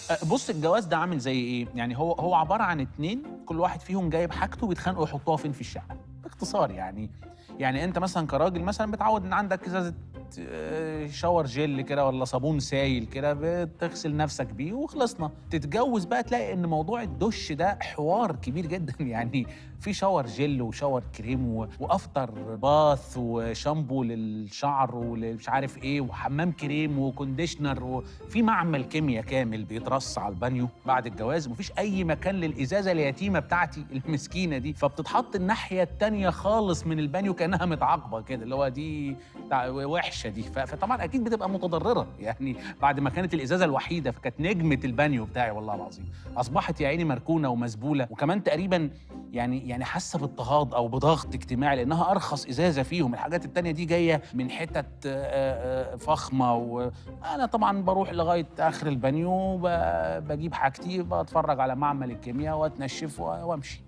أه، بص الجواز ده عامل زي ايه يعني هو هو عباره عن اتنين كل واحد فيهم جايب حاجته بيتخانقوا يحطوها فين في الشقه باختصار يعني يعني انت مثلا كراجل مثلا متعود ان عندك ازازه آه، شاور جل كده ولا صابون سايل كده بتغسل نفسك بيه وخلصنا تتجوز بقى تلاقي ان موضوع الدش ده حوار كبير جدا يعني في شاور جل وشاور كريم و- وافتر باث وشامبو للشعر ومش عارف ايه وحمام كريم وكونديشنر وفي معمل كيمياء كامل بيترص على البانيو بعد الجواز مفيش اي مكان للازازه اليتيمه بتاعتي المسكينه دي فبتتحط الناحيه التانيه خالص من البانيو كانها متعاقبه كده اللي هو دي بتاع- وحشه دي ف- فطبعا اكيد بتبقى متضرره يعني بعد ما كانت الازازه الوحيده فكانت نجمه البانيو بتاعي والله العظيم اصبحت يا عيني مركونه ومسبوله وكمان تقريبا يعني يعني حاسه باضطهاد او بضغط اجتماعي لانها ارخص ازازه فيهم الحاجات التانيه دي جايه من حتت آه، آه، فخمه وانا طبعا بروح لغايه اخر البانيو ب- بجيب حاجتي بتفرج على معمل الكيمياء واتنشف و- وامشي